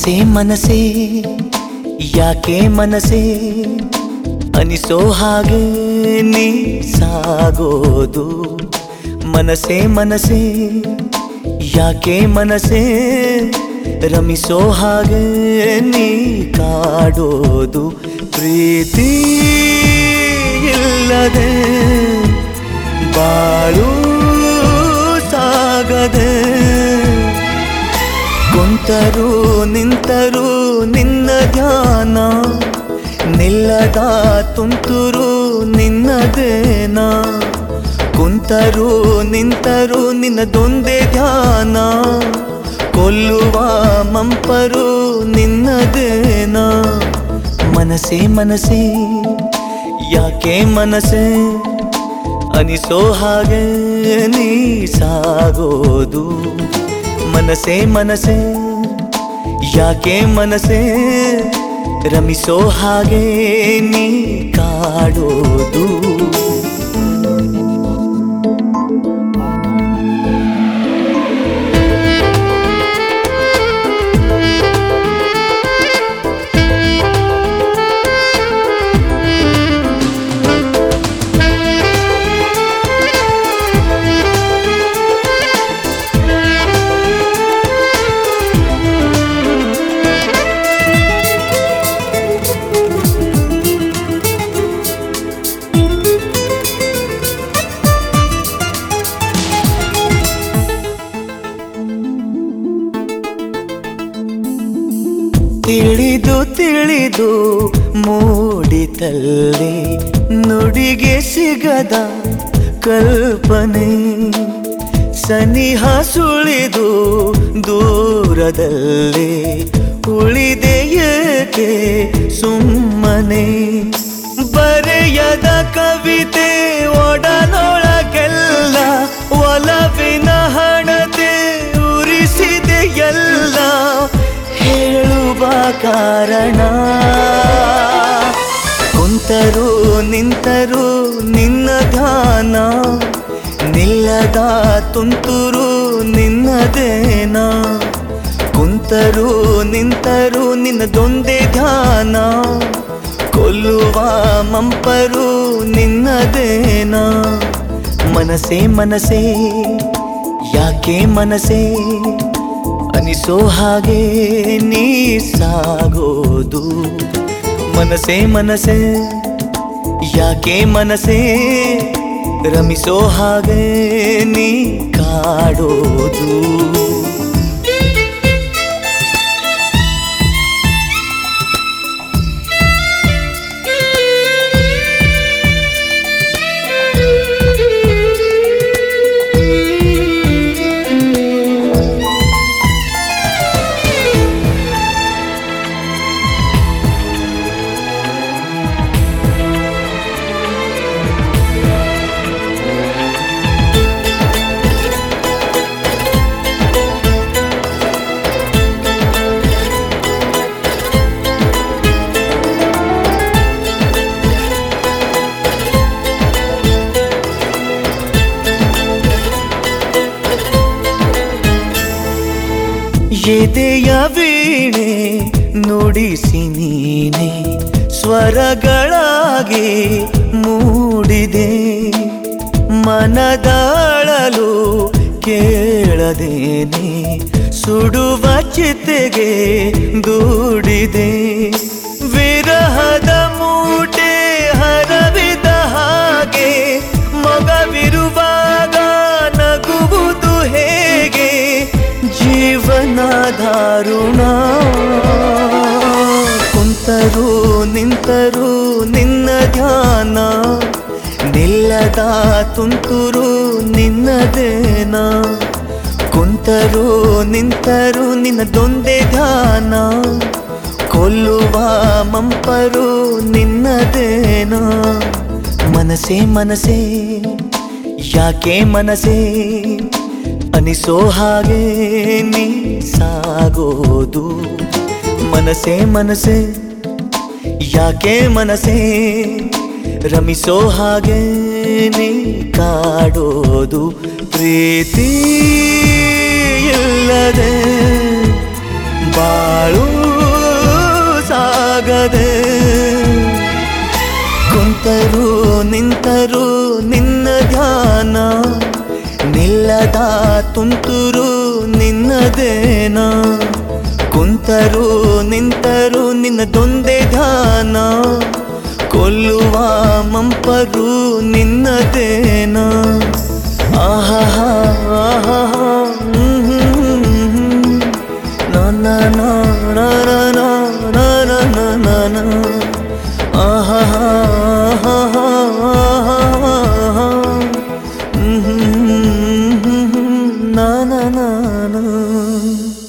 ಮನಸೇ ಮನಸೇ ಯಾಕೆ ಮನಸೇ ಅನಿಸೋ ಹಾಗೆ ನೀ ಸಾಗೋದು ಮನಸೇ ಮನಸೇ ಯಾಕೆ ಮನಸೇ ರಮಿಸೋ ಹಾಗೆ ನೀ ಕಾಡೋದು ಪ್ರೀತಿ ಇಲ್ಲದೆ ಬಾಳು ಸಾಗದೆ ಕುಂತರು ನಿಂತರು ನಿನ್ನ ಧ್ಯಾನ ನಿಲ್ಲದ ತುಂತುರು ನಿನ್ನದೇನ ಕುಂತರು ನಿಂತರು ನಿನ್ನದೊಂದೇ ಧ್ಯಾನ ಕೊಲ್ಲುವ ಮಂಪರು ನಿನ್ನದೇನ ಮನಸೇ ಮನಸೇ ಯಾಕೆ ಮನಸೇ ಅನಿಸೋ ಹಾಗೆ ನೀ ಸಾಗೋದು ಮನಸೇ ಮನಸೇ ಯಾಕೆ ಮನಸೇ ರಮಿಸೋ ಹಾಗೆ ನೀ ಕಾಡೋದು ತಿಳಿದು ತಿಳಿದು ಮೂಡಿತಲ್ಲಿ ನುಡಿಗೆ ಸಿಗದ ಕಲ್ಪನೆ ಸನಿಹ ಸುಳಿದು ದೂರದಲ್ಲಿ ಉಳಿದೆ ಏಕೆ ಸುಮ್ಮನೆ ಬರೆಯದ ಕವಿತೆ ಒಡನೊಳಗೆಲ್ಲ ಒಲವಿನ ಹಣತೆ ಉರಿಸಿದೆ ಎಲ್ಲ ಹೇಳುವ ಕಾರಣ ಕುಂತರು ನಿಂತರು ನಿನ್ನ ಧ್ಯಾನ ನಿಲ್ಲದ ತುಂತುರು ನಿನ್ನದೇನ ಕುಂತರು ನಿಂತರು ನಿನ್ನದೊಂದೇ ಧ್ಯಾನ ಕೊಲ್ಲುವ ಮಂಪರು ನಿನ್ನದೇನ ಮನಸೇ ಮನಸೇ ಯಾಕೆ ಮನಸೇ ಅನಿಸೋ ಹಾಗೆ ನೀ ಸಾಗೋದು ಮನಸೇ ಮನಸೇ ಯಾಕೆ ಮನಸೇ ರಮಿಸೋ ಹಾಗೆ ನೀ ಕಾಡೋದು ಎದೆಯ ವೀಣೆ ನುಡಿಸಿ ನೀನೆ ಸ್ವರಗಳಾಗಿ ಮೂಡಿದೆ ಮನದಾಳಲು ಕೇಳದೇನೆ ಸುಡುವ ಚಿತೆಗೆ ದೂಡಿದೆ ವಿರಹದ ಮೂಟೆ ಹರವಿದ ಹಾಗೆ ಮಗವಿರುವಾಗ ನಗುವುದು ಹೇಗೆ ಜೀವನ ದಾರುಣ ಕುಂತರು ನಿಂತರು ನಿನ್ನ ಧ್ಯಾನ ನಿಲ್ಲದ ತುಂತುರು ನಿನ್ನದೇನ ಕುಂತರು ನಿಂತರು ನಿನ್ನದೊಂದೇ ಧ್ಯಾನ ಕೊಲ್ಲುವ ಮಂಪರು ನಿನ್ನದೇನ ಮನಸೇ ಮನಸೇ ಯಾಕೆ ಮನಸೇ ಅನಿಸೋ ಹಾಗೆ ನೀ ಸಾಗೋದು ಮನಸೇ ಮನಸೇ ಯಾಕೆ ಮನಸೇ ರಮಿಸೋ ಹಾಗೆ ನೀ ಕಾಡೋದು ಪ್ರೀತಿ ಇಲ್ಲದೆ ಬಾಳು ಸಾಗದೆ ಕುಂತರು ನಿಂತರು ನಿನ್ನ ಧ್ಯಾನ ನಿಲ್ಲದ ತುಂತುರು ನಿನ್ನದೇನ ಕುಂತರು ನಿಂತರು ನಿನ್ನದೊಂದೇ ಧ್ಯಾನ ಕೊಲ್ಲುವ ಮಂಪರು ನಿನ್ನದೇನ ಆಹಾ ಆಹಾ ಹ್ಮ್ ಹ್ಮ್ ಹ್ಮ್. ನಾ ನಾ ನಾ ನಾ ನಾ ನಾ ನಾ ನಾ ನಾ ನಾ ನಾ. ಆಹಾ ಆಹಾ ಆಹಾ. ಹ್ಮ್ ಹ್ಮ್ ಹ್ಮ್ ಹ್ಮ್. ನಾ ನಾ ನಾ ನಾ